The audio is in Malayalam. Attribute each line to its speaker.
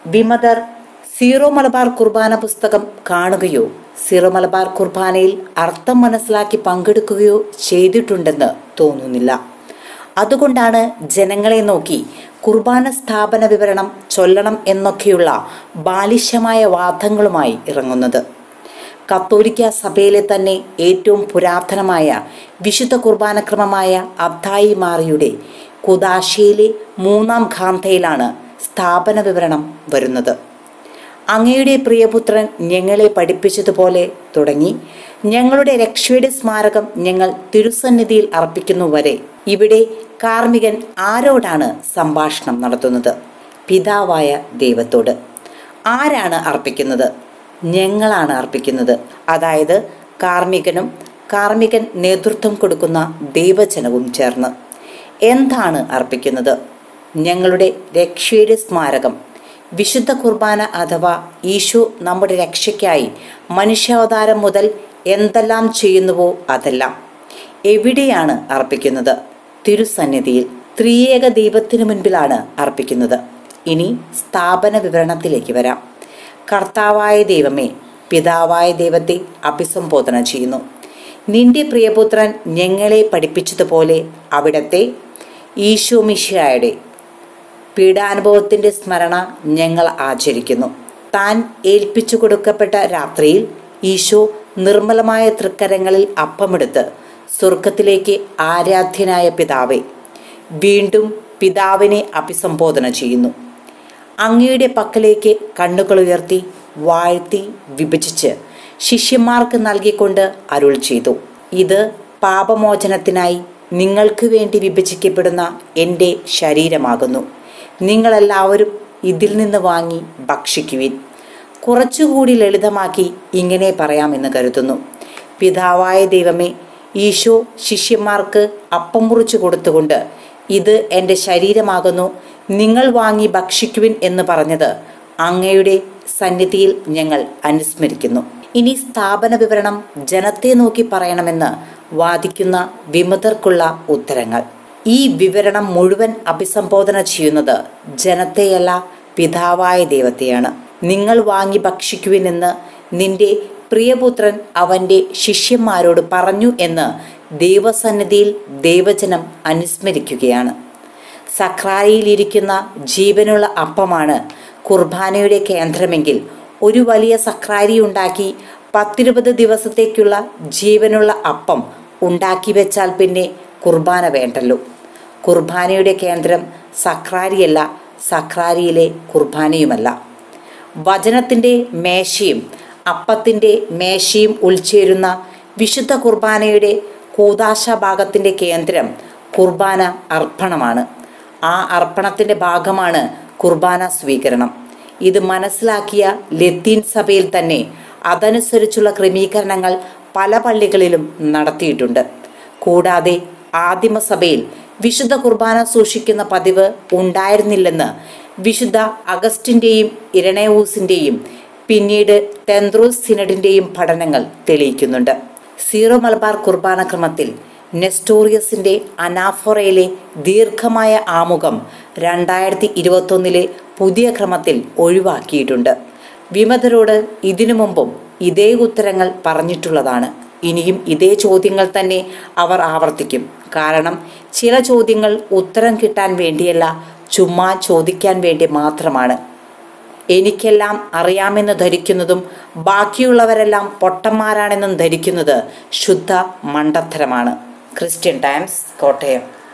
Speaker 1: വിമതർ സീറോ മലബാർ കുർബാന പുസ്തകം കാണുകയോ സീറോ മലബാർ കുർബാനയിൽ അർത്ഥം മനസ്സിലാക്കി പങ്കെടുക്കുകയോ ചെയ്തിട്ടുണ്ടെന്ന് തോന്നുന്നില്ല അതുകൊണ്ടാണ് ജനങ്ങളെ നോക്കി കുർബാന സ്ഥാപന വിവരണം ചൊല്ലണം എന്നൊക്കെയുള്ള ബാലിശമായ വാദങ്ങളുമായി ഇറങ്ങുന്നത് കത്തോലിക്ക സഭയിലെ തന്നെ ഏറ്റവും പുരാതനമായ വിശുദ്ധ കുർബാനക്രമമായ അബ്ദായി മാറിയുടെ കുദാശയിലെ മൂന്നാം ഖാന്തയിലാണ് സ്ഥാപന വിവരണം വരുന്നത് അങ്ങയുടെ പ്രിയപുത്രൻ ഞങ്ങളെ പഠിപ്പിച്ചതുപോലെ തുടങ്ങി ഞങ്ങളുടെ രക്ഷയുടെ സ്മാരകം ഞങ്ങൾ തിരുസന്നിധിയിൽ അർപ്പിക്കുന്നു വരെ ഇവിടെ കാർമികൻ ആരോടാണ് സംഭാഷണം നടത്തുന്നത് പിതാവായ ദൈവത്തോട് ആരാണ് അർപ്പിക്കുന്നത് ഞങ്ങളാണ് അർപ്പിക്കുന്നത് അതായത് കാർമികനും കാർമികൻ നേതൃത്വം കൊടുക്കുന്ന ദൈവജനവും ചേർന്ന് എന്താണ് അർപ്പിക്കുന്നത് ഞങ്ങളുടെ രക്ഷയുടെ സ്മാരകം വിശുദ്ധ കുർബാന അഥവാ ഈശോ നമ്മുടെ രക്ഷയ്ക്കായി മനുഷ്യാവതാരം മുതൽ എന്തെല്ലാം ചെയ്യുന്നുവോ അതെല്ലാം എവിടെയാണ് അർപ്പിക്കുന്നത് തിരുസന്നിധിയിൽ ത്രിയേക ദൈവത്തിനു മുൻപിലാണ് അർപ്പിക്കുന്നത് ഇനി സ്ഥാപന വിവരണത്തിലേക്ക് വരാം കർത്താവായ ദൈവമേ പിതാവായ ദൈവത്തെ അഭിസംബോധന ചെയ്യുന്നു നിന്റെ പ്രിയപുത്രൻ ഞങ്ങളെ പഠിപ്പിച്ചതുപോലെ അവിടത്തെ ഈശോമിഷായുടെ പീഡാനുഭവത്തിന്റെ സ്മരണ ഞങ്ങൾ ആചരിക്കുന്നു താൻ ഏൽപ്പിച്ചു കൊടുക്കപ്പെട്ട രാത്രിയിൽ ഈശോ നിർമ്മലമായ തൃക്കരങ്ങളിൽ അപ്പമെടുത്ത് സ്വർഗത്തിലേക്ക് ആരാധ്യനായ പിതാവെ വീണ്ടും പിതാവിനെ അഭിസംബോധന ചെയ്യുന്നു അങ്ങയുടെ പക്കലേക്ക് കണ്ണുകൾ ഉയർത്തി വാഴ്ത്തി വിഭജിച്ച് ശിഷ്യന്മാർക്ക് നൽകിക്കൊണ്ട് അരുൾ ചെയ്തു ഇത് പാപമോചനത്തിനായി നിങ്ങൾക്ക് വേണ്ടി വിഭജിക്കപ്പെടുന്ന എൻ്റെ ശരീരമാകുന്നു നിങ്ങളെല്ലാവരും ഇതിൽ നിന്ന് വാങ്ങി ഭക്ഷിക്കുവിൻ കുറച്ചുകൂടി ലളിതമാക്കി ഇങ്ങനെ പറയാമെന്ന് കരുതുന്നു പിതാവായ ദൈവമേ ഈശോ ശിഷ്യന്മാർക്ക് അപ്പം മുറിച്ചു കൊടുത്തുകൊണ്ട് ഇത് എൻ്റെ ശരീരമാകുന്നു നിങ്ങൾ വാങ്ങി ഭക്ഷിക്കുവിൻ എന്ന് പറഞ്ഞത് അങ്ങയുടെ സന്നിധിയിൽ ഞങ്ങൾ അനുസ്മരിക്കുന്നു ഇനി സ്ഥാപന വിവരണം ജനത്തെ നോക്കി പറയണമെന്ന് വാദിക്കുന്ന വിമതർക്കുള്ള ഉത്തരങ്ങൾ ഈ വിവരണം മുഴുവൻ അഭിസംബോധന ചെയ്യുന്നത് ജനത്തെയല്ല പിതാവായ ദൈവത്തെയാണ് നിങ്ങൾ വാങ്ങി ഭക്ഷിക്കുവിനെന്ന് നിന്റെ പ്രിയപുത്രൻ അവൻ്റെ ശിഷ്യന്മാരോട് പറഞ്ഞു എന്ന് ദൈവസന്നിധിയിൽ ദൈവജനം അനുസ്മരിക്കുകയാണ് സക്രാരിയിലിരിക്കുന്ന ജീവനുള്ള അപ്പമാണ് കുർബാനയുടെ കേന്ദ്രമെങ്കിൽ ഒരു വലിയ സക്രാരി ഉണ്ടാക്കി പത്തിരുപത് ദിവസത്തേക്കുള്ള ജീവനുള്ള അപ്പം ഉണ്ടാക്കി വെച്ചാൽ പിന്നെ കുർബാന വേണ്ടല്ലോ കുർബാനയുടെ കേന്ദ്രം സക്രാരിയല്ല സക്രാരിയിലെ കുർബാനയുമല്ല വചനത്തിൻ്റെ മേശയും അപ്പത്തിൻ്റെ മേശയും ഉൾച്ചേരുന്ന വിശുദ്ധ കുർബാനയുടെ കൂതാശ ഭാഗത്തിൻ്റെ കേന്ദ്രം കുർബാന അർപ്പണമാണ് ആ അർപ്പണത്തിൻ്റെ ഭാഗമാണ് കുർബാന സ്വീകരണം ഇത് മനസ്സിലാക്കിയ ലത്തീൻ സഭയിൽ തന്നെ അതനുസരിച്ചുള്ള ക്രമീകരണങ്ങൾ പല പള്ളികളിലും നടത്തിയിട്ടുണ്ട് കൂടാതെ ആദിമസഭയിൽ വിശുദ്ധ കുർബാന സൂക്ഷിക്കുന്ന പതിവ് ഉണ്ടായിരുന്നില്ലെന്ന് വിശുദ്ധ അഗസ്റ്റിൻ്റെയും ഇരണയൂസിൻ്റെയും പിന്നീട് തെന്ത്രൂസ് സിനഡിൻ്റെയും പഠനങ്ങൾ തെളിയിക്കുന്നുണ്ട് സീറോ മലബാർ കുർബാന ക്രമത്തിൽ നെസ്റ്റോറിയസിന്റെ അനാഫോറയിലെ ദീർഘമായ ആമുഖം രണ്ടായിരത്തി ഇരുപത്തൊന്നിലെ പുതിയ ക്രമത്തിൽ ഒഴിവാക്കിയിട്ടുണ്ട് വിമതരോട് ഇതിനു മുമ്പും ഇതേ ഉത്തരങ്ങൾ പറഞ്ഞിട്ടുള്ളതാണ് ഇനിയും ഇതേ ചോദ്യങ്ങൾ തന്നെ അവർ ആവർത്തിക്കും കാരണം ചില ചോദ്യങ്ങൾ ഉത്തരം കിട്ടാൻ വേണ്ടിയല്ല ചുമ്മാ ചോദിക്കാൻ വേണ്ടി മാത്രമാണ് എനിക്കെല്ലാം അറിയാമെന്ന് ധരിക്കുന്നതും ബാക്കിയുള്ളവരെല്ലാം പൊട്ടന്മാരാണെന്നും ധരിക്കുന്നത് ശുദ്ധ മണ്ടത്തരമാണ് ക്രിസ്ത്യൻ ടൈംസ് കോട്ടയം